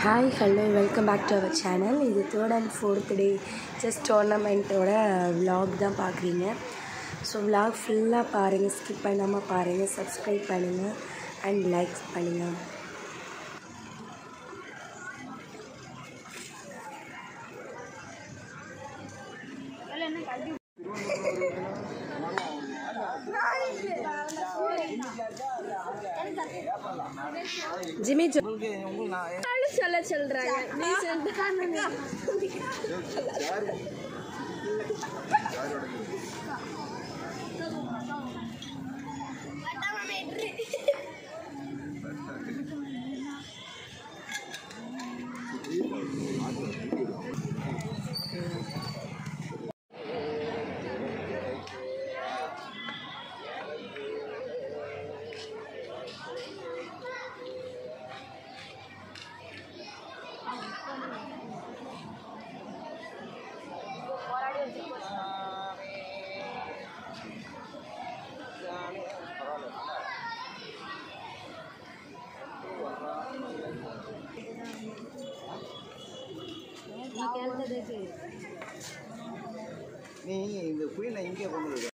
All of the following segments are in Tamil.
Hi hello welcome back to our channel இது third and fourth day chess டோர்னமெண்ட்டோட vlog தான் பார்க்குறீங்க ஸோ vlog ஃபுல்லாக பாருங்கள் ஸ்கிப் பண்ணாமல் பாருங்கள் சப்ஸ்கிரைப் பண்ணுங்கள் அண்ட் லைக்ஸ் பண்ணுங்கள் ஜிமி ஜோ சொல்ல சொல்றாங்க நீ சொல்ற நீ இந்த குயிலை இங்கே கொண்டு வரு.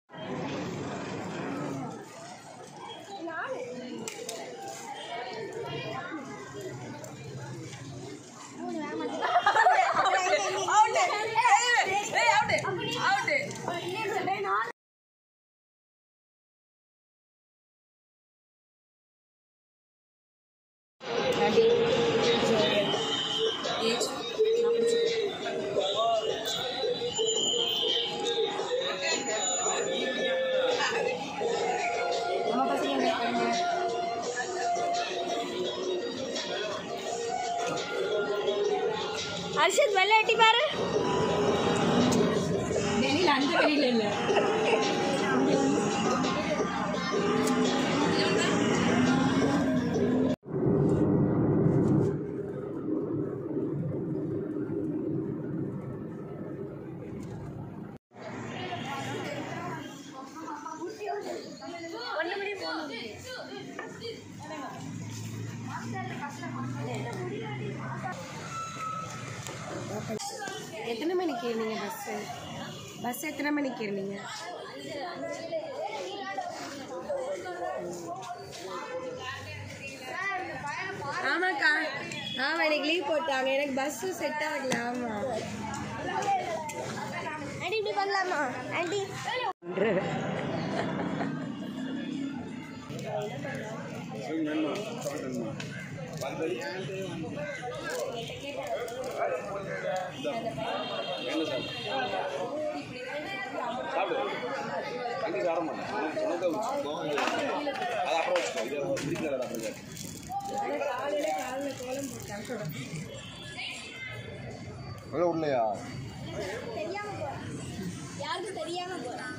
அர்ஷத் வெள்ள எட்டி பாரு எத்தனை மணிக்கு ஏறினீங்க பஸ்ஸு பஸ் எத்தனை மணிக்கு ஏறினீங்க ஆமாக்கா ஆமாம் எனக்கு லீவ் போட்டாங்க எனக்கு பஸ்ஸும் செட் ஆகல ஆமாம் ஆண்டி இப்படி பண்ணலாமா ஆண்டி அங்கே சாப்பிட மாட்டேன் உனக்கு உனக்கு வச்சுக்கோ அது அப்புறம் வச்சுக்கோ இதை முடிக்கல அப்புறம் கேட்டு உள்ள உள்ளையா யாருக்கும் தெரியாம போறான்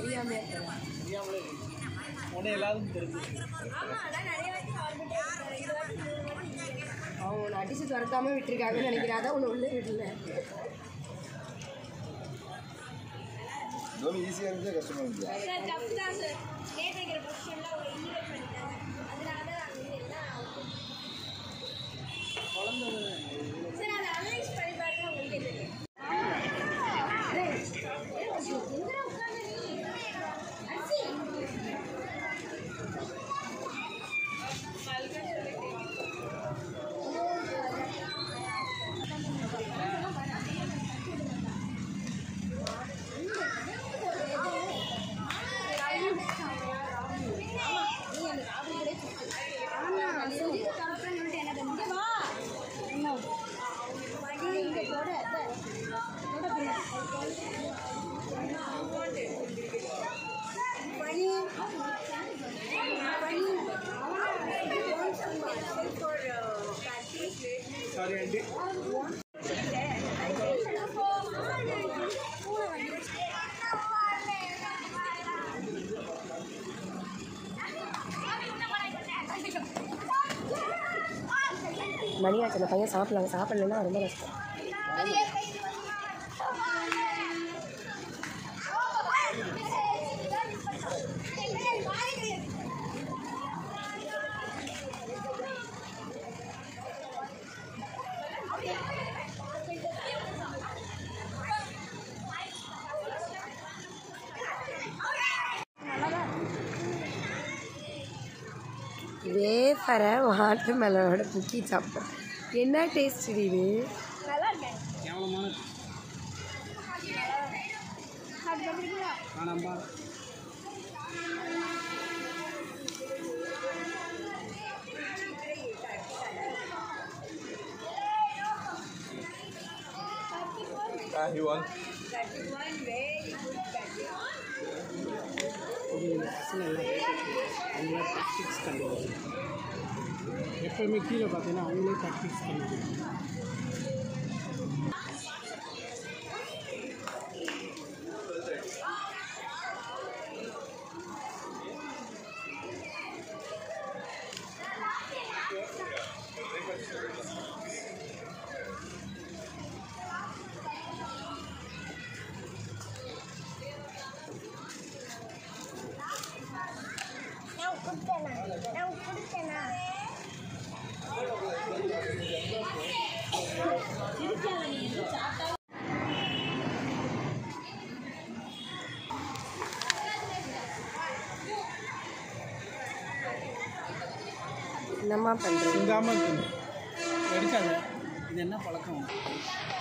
உடனே எல்லாரும் தெரிஞ்சு அவங்க உன்னை அடிச்சு துரத்தாம விட்டுருக்காங்கன்னு நினைக்கிறேன் அதான் உன்னை உள்ளே விடல தோனி ஈஸியாக இருந்துச்சு கஷ்டமாக இருந்துச்சு சார் டஃப் தான் சார் நேட் வைக்கிற பொசிஷன்ல ஒரு ஈவென்ட் பண்ணிட்டாங்க அதனால தான் நாங்கள் வந்து எல்லாம் சார் அதை அனலைஸ் பண்ணி பாருங்க உங்களுக்கே தெரியும் சாரி ஆண்டி மணியாச்சு அந்த பையன் சாப்பிடலாம் சாப்பிடலன்னா ரொம்ப கஷ்டம் வேஃபரை வாட்டர் மெலனோட முக்கி சாப்பிட்டோம் என்ன டேஸ்ட் இது நல்லா இருக்கேன் கேவலமான அதுக்கப்புறம் ஆனாம்பா Ah, he won. ஒரு பசங்க எல்லாம் அவங்களே டாக்டிக்ஸ் கண்டுபிடிச்சு எப்போயுமே கீழே பார்த்தீங்கன்னா அவங்களே டாக்டிக்ஸ் கண்டுபிடிச்சு நான் கொடுத்தேனா நான் கொடுத்தேனா என்னம்மா பண்ணுறது சிந்தாமல் இருக்கணும் எடுக்காத இது என்ன பழக்கம்